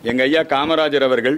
எங்கள் ஐயா காமராஜர் அவர்கள்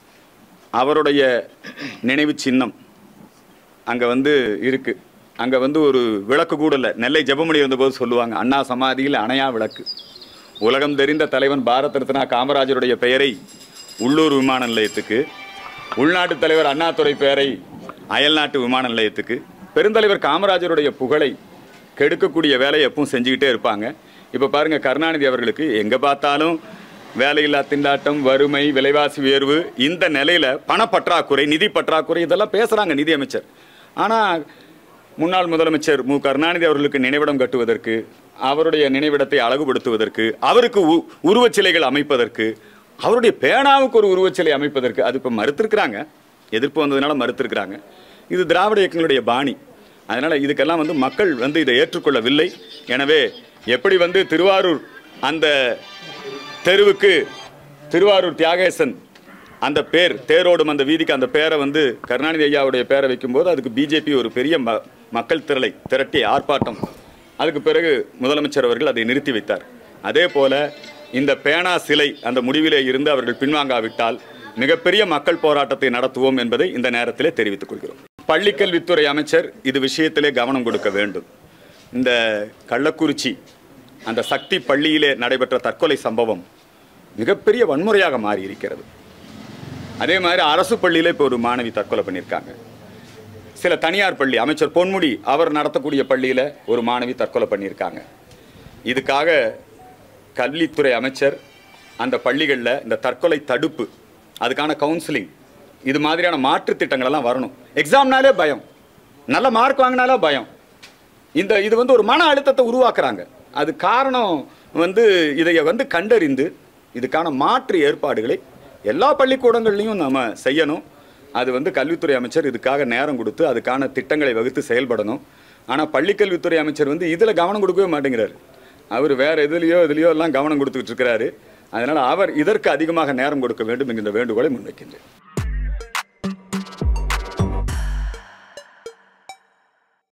அவருடைய நினைவு சின்னம் அங்கே வந்து இருக்கு அங்கே வந்து ஒரு விளக்கு கூட இல்லை நெல்லை ஜெபமணி இருந்தபோது சொல்லுவாங்க அண்ணா சமாதியில் அணையா விளக்கு உலகம் தெரிந்த தலைவன் பாரத ரத்னா காமராஜருடைய பெயரை உள்ளூர் விமான நிலையத்துக்கு உள்நாட்டு தலைவர் அண்ணாதுரை பெயரை அயல்நாட்டு விமான நிலையத்துக்கு பெருந்தலைவர் காமராஜருடைய புகழை கெடுக்கக்கூடிய வேலையை எப்பவும் செஞ்சுக்கிட்டே இருப்பாங்க இப்போ பாருங்க கருணாநிதி அவர்களுக்கு எங்கே பார்த்தாலும் வேலையில்லா திண்டாட்டம் வறுமை விலைவாசி உயர்வு இந்த நிலையில பணப்பற்றாக்குறை நிதி பற்றாக்குறை இதெல்லாம் பேசுறாங்க நிதி அமைச்சர் ஆனால் முன்னாள் முதலமைச்சர் மு கருணாநிதி அவர்களுக்கு நினைவிடம் கட்டுவதற்கு அவருடைய நினைவிடத்தை அழகுபடுத்துவதற்கு அவருக்கு உ- உருவச் சிலைகள் அமைப்பதற்கு அவருடைய பேனாவுக்கு ஒரு உருவச் சிலை அமைப்பதற்கு அது இப்போ மறுத்திருக்கிறாங்க எதிர்ப்பு வந்ததுனால மறுத்திருக்கிறாங்க இது திராவிட இயக்கங்களுடைய பாணி அதனால இதுக்கெல்லாம் வந்து மக்கள் வந்து இதை ஏற்றுக்கொள்ளவில்லை எனவே எப்படி வந்து திருவாரூர் அந்த தெருவுக்கு திருவாரூர் தியாகேசன் அந்த பேர் தேரோடும் அந்த வீதிக்கு அந்த பேரை வந்து கருணாநிதி ஐயாவுடைய பேரை வைக்கும்போது அதுக்கு பிஜேபி ஒரு பெரிய ம- மக்கள் திரளை திரட்டி ஆர்ப்பாட்டம் அதுக்கு பிறகு முதலமைச்சர் அவர்கள் அதை நிறுத்தி வைத்தார் அதே போல இந்த பேனா சிலை அந்த முடிவிலே இருந்து அவர்கள் பின்வாங்காவிட்டால் மிகப்பெரிய மக்கள் போராட்டத்தை நடத்துவோம் என்பதை இந்த நேரத்திலே தெரிவித்துக் கொள்கிறோம் பள்ளிக்கல்வித்துறை அமைச்சர் இது விஷயத்திலே கவனம் கொடுக்க வேண்டும் இந்த கள்ளக்குறிச்சி அந்த சக்தி பள்ளியிலே நடைபெற்ற தற்கொலை சம்பவம் மிகப்பெரிய வன்முறையாக மாறி இருக்கிறது அதே மாதிரி அரசு பள்ளியில இப்போ ஒரு மாணவி தற்கொலை பண்ணியிருக்காங்க சில தனியார் பள்ளி அமைச்சர் பொன்முடி அவர் நடத்தக்கூடிய பள்ளியில ஒரு மாணவி தற்கொலை பண்ணியிருக்காங்க இதுக்காக கல்வித்துறை அமைச்சர் அந்த பள்ளிகளில் இந்த தற்கொலை தடுப்பு அதுக்கான கவுன்சிலிங் இது மாதிரியான மாற்று திட்டங்கள் எல்லாம் வரணும் எக்ஸாம்னாலே பயம் நல்ல மார்க் வாங்கினாலே பயம் இந்த இது வந்து ஒரு மன அழுத்தத்தை உருவாக்குறாங்க அது காரணம் வந்து இதை வந்து கண்டறிந்து இதுக்கான மாற்று ஏற்பாடுகளை எல்லா பள்ளிக்கூடங்கள்லையும் நம்ம செய்யணும் அது வந்து கல்வித்துறை அமைச்சர் இதுக்காக நேரம் கொடுத்து அதுக்கான திட்டங்களை வகுத்து செயல்படணும் ஆனால் பள்ளிக்கல்வித்துறை அமைச்சர் வந்து இதில் கவனம் கொடுக்கவே மாட்டேங்கிறார் அவர் வேற எதுலேயோ இதுலேயோ எல்லாம் கவனம் கொடுத்துக்கிட்டு இருக்கிறாரு அதனால் அவர் இதற்கு அதிகமாக நேரம் கொடுக்க வேண்டும் என்கின்ற வேண்டுகோளை முன்வைக்கின்றேன்